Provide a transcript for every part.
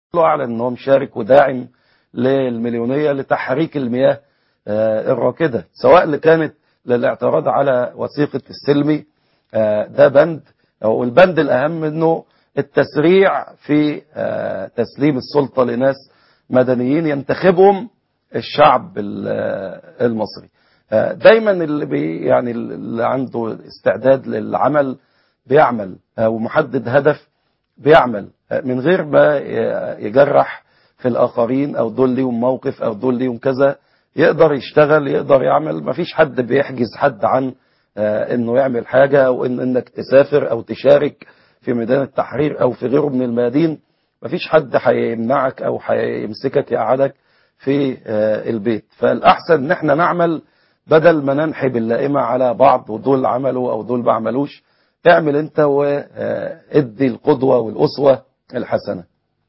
اعلن ان هو مشارك وداعم للمليونيه لتحريك المياه آه، الراكده سواء اللي كانت للاعتراض على وثيقه السلمي آه، ده بند والبند الاهم انه التسريع في آه، تسليم السلطه لناس مدنيين ينتخبهم الشعب ال- آه، المصري آه، دايما اللي بي يعني اللي عنده استعداد للعمل بيعمل آه، ومحدد هدف بيعمل آه، من غير ما ي- يجرح في الآخرين أو دول ليهم موقف أو دول ليهم كذا يقدر يشتغل يقدر يعمل ما فيش حد بيحجز حد عن آه، انه يعمل حاجة او إن انك تسافر او تشارك في ميدان التحرير او في غيره من الميادين ما فيش حد هيمنعك او هيمسكك يقعدك في آه، البيت فالأحسن ان احنا نعمل بدل ما ننحي باللائمة على بعض ودول عملوا او دول ما عملوش اعمل انت وادي القدوة والأسوة الحسنة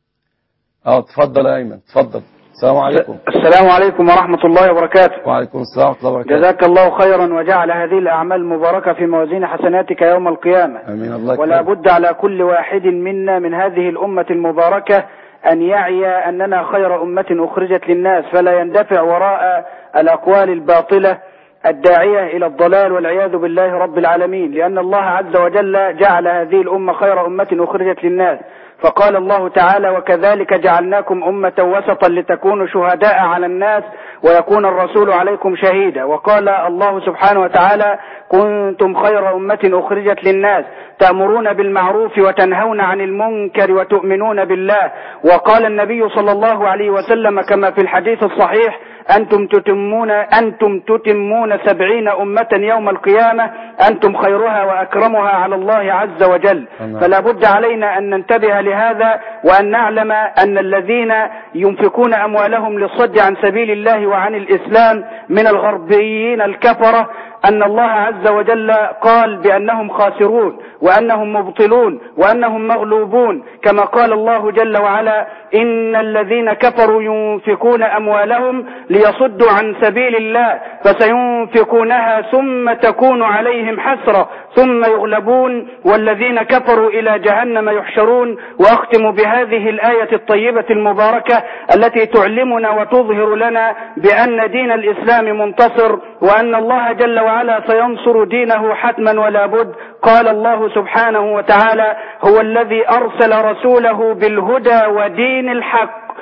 اه اتفضل يا ايمن اتفضل السلام عليكم السلام عليكم ورحمة الله وبركاته وعليكم السلام ورحمة الله وبركاته جزاك الله خيرا وجعل هذه الأعمال المباركة في موازين حسناتك يوم القيامة امين الله ولا يكرمك. بد على كل واحد منا من هذه الأمة المباركة أن يعي أننا خير أمة أخرجت للناس فلا يندفع وراء الأقوال الباطلة الداعية إلى الضلال والعياذ بالله رب العالمين لأن الله عز وجل جعل هذه الأمة خير أمة أخرجت للناس فقال الله تعالى وكذلك جعلناكم أمة وسطا لتكونوا شهداء على الناس ويكون الرسول عليكم شهيدا وقال الله سبحانه وتعالى كنتم خير أمة أخرجت للناس تأمرون بالمعروف وتنهون عن المنكر وتؤمنون بالله وقال النبي صلى الله عليه وسلم كما في الحديث الصحيح أنتم تتمون أنتم تتمون سبعين أمة يوم القيامة أنتم خيرها وأكرمها على الله عز وجل الله. فلا بد علينا أن ننتبه لهذا وأن نعلم أن الذين ينفقون أموالهم للصد عن سبيل الله وعن الإسلام من الغربيين الكفرة أن الله عز وجل قال بأنهم خاسرون وأنهم مبطلون وأنهم مغلوبون كما قال الله جل وعلا إن الذين كفروا ينفقون أموالهم ليصدوا عن سبيل الله فسينفقونها ثم تكون عليهم حسرة ثم يغلبون والذين كفروا إلى جهنم يحشرون وأختم بهذه الآية الطيبة المباركة التي تعلمنا وتظهر لنا بأن دين الإسلام منتصر وأن الله جل وعلا سينصر دينه حتما ولا بد قال الله سبحانه وتعالى هو الذي أرسل رسوله بالهدى ودين الحق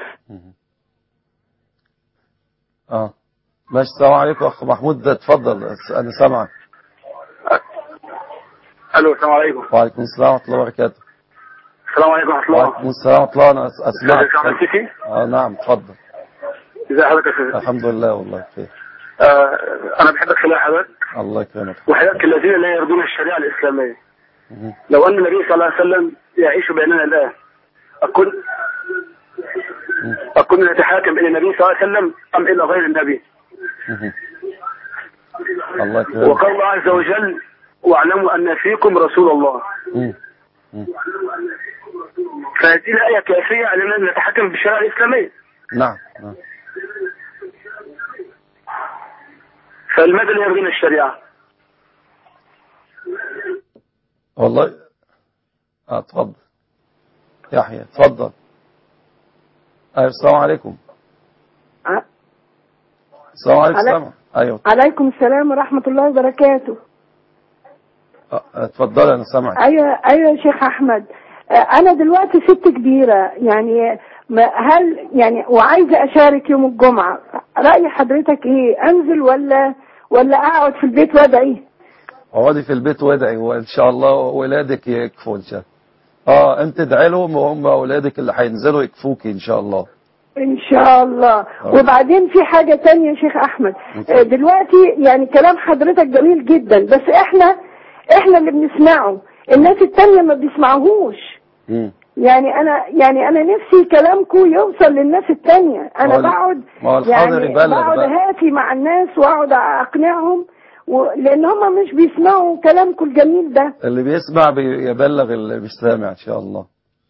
اه ماشي السلام عليكم اخ محمود ده اتفضل انا سامعك الو السلام عليكم وعليكم السلام ورحمه الله وبركاته السلام عليكم ورحمه الله وعليكم السلام ورحمه الله انا أس- اسمعك ازيك يا عم السيسي اه نعم اتفضل ازي حضرتك يا استاذ الحمد لله والله بخير آه انا بحبك في الله يا حضرتك الله يكرمك وحضرتك الذين لا يرضون الشريعه الاسلاميه مهم. لو ان النبي صلى الله عليه وسلم يعيش بيننا الان اكون اكون نتحاكم الى النبي صلى الله عليه وسلم ام الى غير النبي مهم. الله يكرمك وقال الله عز وجل واعلموا ان فيكم رسول الله مم. مم. فهذه الايه كافيه على ان نتحكم بالشريعه الاسلاميه نعم نعم فلماذا لا يرضون الشريعه؟ والله اه اتفضل يحيى اتفضل ايوه السلام عليكم ع- السلام عليكم علي- السلام ايوه عليكم السلام ورحمة الله وبركاته آه، اتفضل انا سامعك أيوة أيوة يا شيخ أحمد آه، أنا دلوقتي ست كبيرة يعني ما هل يعني وعايزة أشارك يوم الجمعة رأي حضرتك إيه أنزل ولا ولا أقعد في البيت وأدعي اقعدي في البيت وادعي وان شاء الله ولادك يكفوا ان شاء الله اه انت ادعي لهم وهم اولادك اللي هينزلوا يكفوكي ان شاء الله إن شاء الله وبعدين في حاجة تانية يا شيخ أحمد آه، دلوقتي يعني كلام حضرتك جميل جدا بس إحنا إحنا اللي بنسمعه الناس التانية ما بيسمعوهوش مم. يعني انا يعني انا نفسي كلامكم يوصل للناس التانية ما انا هو ال- بقعد ما هو الحاضر يعني يبلغ بقعد بقى. هاتي مع الناس واقعد اقنعهم و... لان هم مش بيسمعوا كلامكم الجميل ده اللي بيسمع بيبلغ اللي مش سامع ان شاء الله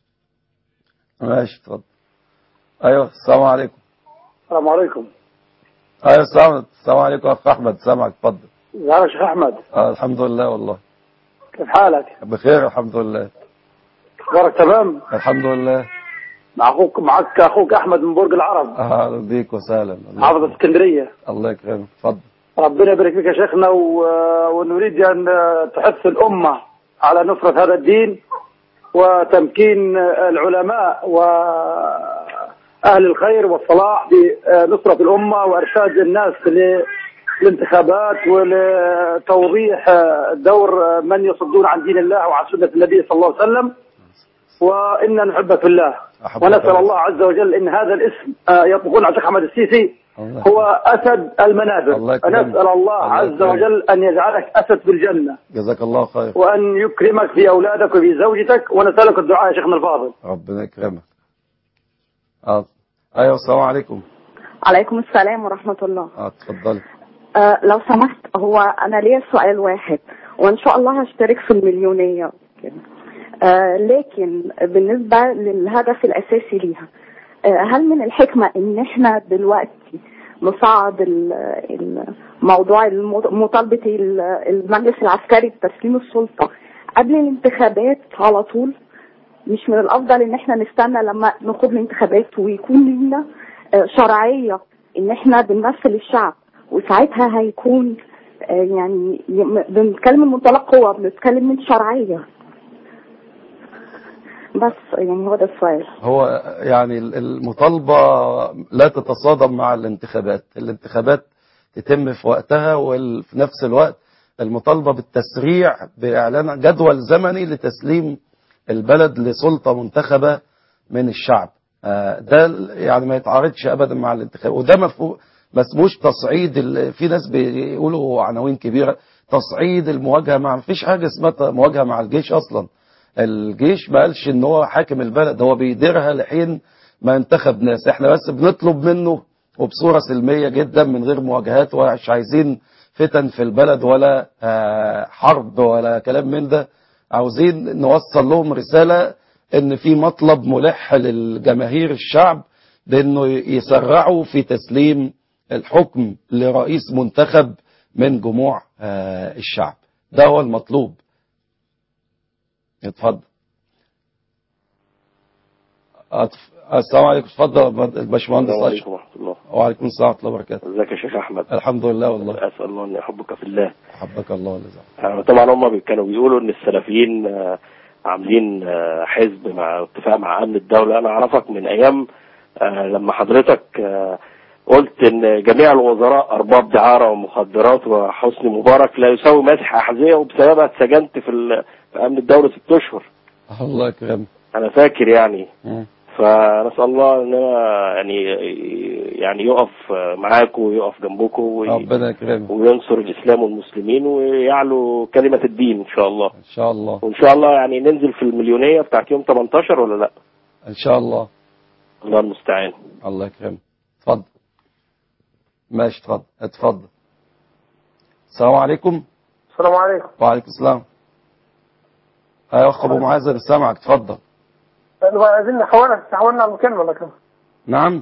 ماشي اتفضل ايوه السلام عليكم السلام عليكم ايوه السلام السلام عليكم اخ احمد سامعك اتفضل يا شيخ احمد آه الحمد لله والله كيف حالك؟ بخير الحمد لله اخبارك تمام؟ الحمد لله مع اخوك معك اخوك احمد من برج العرب اهلا بيك وسهلا الله محافظه يكرمك. اسكندريه الله يكرمك اتفضل ربنا يبارك فيك يا شيخنا و... ونريد ان تحث الامه على نصره هذا الدين وتمكين العلماء واهل الخير والصلاح بنصره الامه وارشاد الناس للانتخابات ولتوضيح دور من يصدون عن دين الله وعن سنه النبي صلى الله عليه وسلم وإنا نحبك في الله أحبك ونسأل الله. الله عز وجل إن هذا الاسم آه، يطلقون على الشيخ أحمد السيسي الله هو أسد المنابر الله يكرمك. فنسأل الله الله عز يكرمك. وجل أن يجعلك أسد في الجنة جزاك الله خير وأن يكرمك في أولادك وفي زوجتك ونسألك الدعاء يا شيخنا الفاضل ربنا يكرمك اه ايوه السلام عليكم عليكم السلام ورحمة الله اه اتفضلي أه لو سمحت هو أنا ليا سؤال واحد وإن شاء الله هشترك في المليونية كده. أه لكن بالنسبة للهدف الأساسي ليها أه هل من الحكمة إن إحنا دلوقتي نصعد ال- الموضوع المط- مطالبة ال- المجلس العسكري بتسليم السلطة قبل الانتخابات على طول مش من الافضل ان احنا نستنى لما نخوض الانتخابات ويكون لنا آه، شرعيه ان احنا بنمثل الشعب وساعتها هيكون آه، يعني ي- بنتكلم من منطلق قوه بنتكلم من شرعيه بس يعني هو ده السؤال هو يعني ال- المطالبة لا تتصادم مع الانتخابات الانتخابات تتم في وقتها وفي نفس الوقت المطالبة بالتسريع بإعلان جدول زمني لتسليم البلد لسلطة منتخبة من الشعب آه، ده ال- يعني ما يتعارضش أبدا مع الانتخاب وده مفهوم ما اسموش تصعيد ال- في ناس بيقولوا عناوين كبيرة تصعيد المواجهة مع مفيش حاجة اسمها مواجهة مع الجيش أصلا الجيش ما قالش ان هو حاكم البلد هو بيديرها لحين ما ينتخب ناس احنا بس بنطلب منه وبصورة سلمية جدا من غير مواجهات ومش عايزين فتن في البلد ولا آه، حرب ولا كلام من ده عاوزين نوصل لهم رسالة ان في مطلب ملح للجماهير الشعب بانه يسرعوا في تسليم الحكم لرئيس منتخب من جموع آه، الشعب ده هو المطلوب اتفضل أتف... السلام عليكم اتفضل الباشمهندس السلام اشرف عليكم ورحمة الله وعليكم السلام ورحمه الله وبركاته ازيك يا شيخ احمد الحمد لله والله اسال الله ان يحبك في الله حبك الله ولزعك آه، طبعا هم بي- كانوا بيقولوا ان السلفيين آه، عاملين آه، حزب مع اتفاق مع امن الدوله انا اعرفك من ايام آه، لما حضرتك آه، قلت ان جميع الوزراء ارباب دعاره ومخدرات وحسني مبارك لا يساوي مسح احذيه وبسببها اتسجنت في ال- في امن الدوله ست اشهر الله يكرمك انا فاكر يعني مم. فنسال الله ان أنا يعني يعني يقف معاكم ويقف جنبكم وي- ربنا يكرمك وينصر الاسلام والمسلمين ويعلو كلمه الدين ان شاء الله ان شاء الله وان شاء الله يعني ننزل في المليونيه بتاعت يوم 18 ولا لا ان شاء الله الله المستعان الله يكرمك اتفضل ماشي اتفضل اتفضل السلام عليكم السلام عليكم وعليكم السلام ايوه اخ ابو معاذ انا سامعك اتفضل نبقى عايزين نحاولها تحاولنا على المكالمة لكن نعم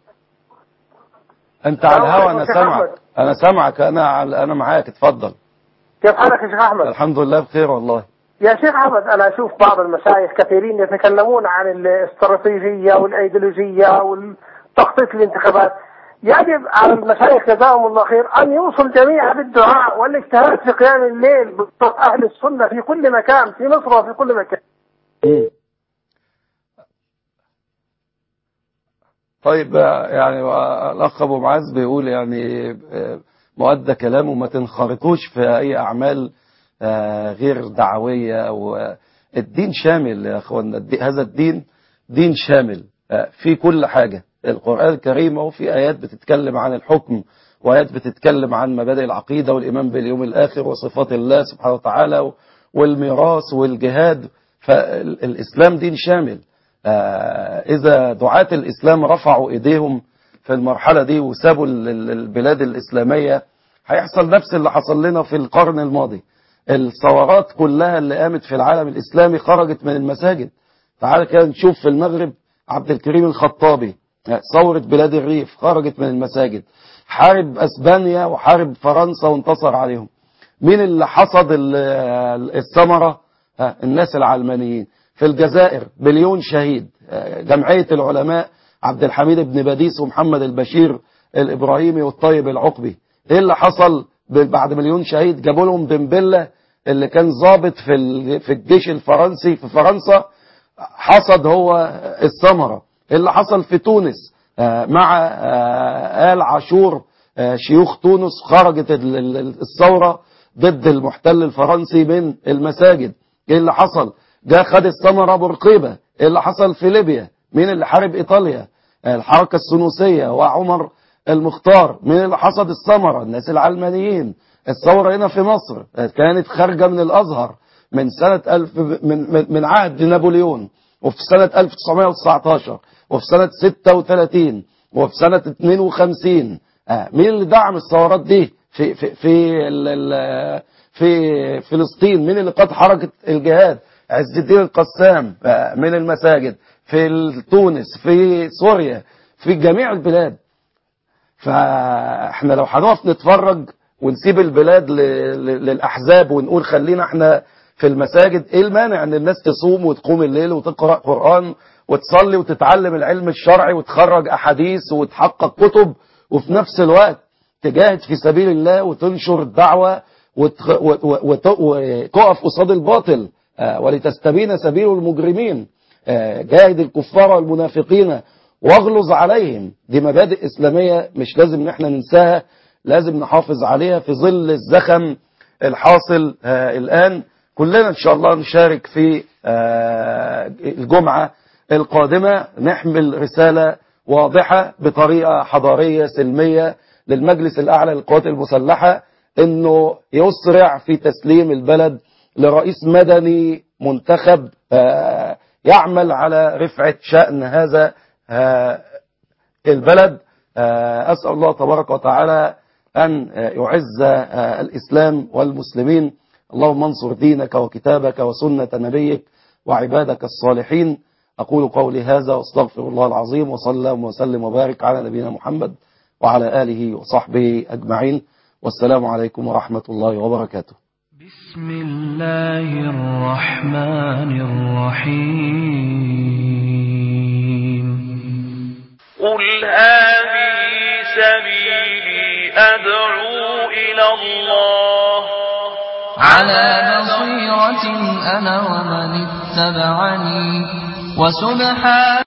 انت على الهوا انا شيخ سامعك أحمد. انا سامعك انا على- انا معاك اتفضل كيف حالك يا شيخ أحمد؟ الحمد لله بخير والله يا شيخ أحمد أنا أشوف بعض المشايخ كثيرين يتكلمون عن الاستراتيجية والأيديولوجية والتخطيط للانتخابات يجب على المشايخ جزاهم الله خير أن يوصل جميعا بالدعاء والاجتهاد في قيام الليل بصوت أهل السنة في كل مكان في مصر وفي كل مكان مم. طيب آه، يعني آه، الأخ أبو معاذ بيقول يعني آه، مؤدى كلامه ما تنخرطوش في أي أعمال آه، غير دعوية أو آه، الدين شامل يا أخوانا الدي- هذا الدين دين شامل آه، في كل حاجة القرآن الكريم أهو في آيات بتتكلم عن الحكم وآيات بتتكلم عن مبادئ العقيدة والإيمان باليوم الآخر وصفات الله سبحانه وتعالى والميراث والجهاد فالإسلام دين شامل آه، إذا دعاة الإسلام رفعوا إيديهم في المرحلة دي وسابوا ال- ال- البلاد الإسلامية هيحصل نفس اللي حصل لنا في القرن الماضي الثورات كلها اللي قامت في العالم الإسلامي خرجت من المساجد تعال كده نشوف في المغرب عبد الكريم الخطابي آه، ثورة بلاد الريف خرجت من المساجد حارب أسبانيا وحارب فرنسا وانتصر عليهم مين اللي حصد ال- الثمرة ها، الناس العلمانيين في الجزائر مليون شهيد آه، جمعية العلماء عبد الحميد بن باديس ومحمد البشير الإبراهيمي والطيب العقبي ايه اللي حصل ب- بعد مليون شهيد جابوا لهم ديمبيلا اللي كان ضابط في ال- في الجيش الفرنسي في فرنسا حصد هو الثمرة اللي حصل في تونس آه، مع آه، آل عاشور آه، شيوخ تونس خرجت ال- ال- الثورة ضد المحتل الفرنسي من المساجد ايه اللي حصل جاء خد الثمرة برقيبة ايه اللي حصل في ليبيا مين اللي حارب ايطاليا آه، الحركة السنوسية وعمر المختار مين اللي حصد الثمرة الناس العلمانيين الثورة هنا في مصر آه، كانت خارجة من الازهر من سنة ألف من, من, من عهد نابليون وفي سنة 1919 وفي سنة 36 وفي سنة 52 آه مين اللي دعم الثورات دي في في في ال ال في فلسطين مين اللي قاد حركة الجهاد عز الدين القسام آه من المساجد في تونس في سوريا في جميع البلاد فاحنا لو هنقف نتفرج ونسيب البلاد ل- ل- للاحزاب ونقول خلينا احنا في المساجد ايه المانع ان الناس تصوم وتقوم الليل وتقرا قران وتصلي وتتعلم العلم الشرعي وتخرج احاديث وتحقق كتب وفي نفس الوقت تجاهد في سبيل الله وتنشر الدعوه وتخ- و- و- وت- وتقف قصاد الباطل آه، ولتستبين سبيل المجرمين آه، جاهد الكفار والمنافقين واغلظ عليهم دي مبادئ إسلامية مش لازم ان احنا ننساها لازم نحافظ عليها في ظل الزخم الحاصل آه الآن كلنا إن شاء الله نشارك في آه الجمعة القادمة نحمل رسالة واضحة بطريقة حضارية سلمية للمجلس الأعلى للقوات المسلحة انه يسرع في تسليم البلد لرئيس مدني منتخب آه يعمل على رفعة شأن هذا آه البلد آه أسأل الله تبارك وتعالى أن آه يعز آه الإسلام والمسلمين اللهم انصر دينك وكتابك وسنة نبيك وعبادك الصالحين أقول قولي هذا واستغفر الله العظيم وصلى وسلم وبارك على نبينا محمد وعلى آله وصحبه أجمعين والسلام عليكم ورحمة الله وبركاته بسم الله الرحمن الرحيم قل هذه سبيلي أدعو إلى الله على بصيرة أنا ومن اتبعني وسبحان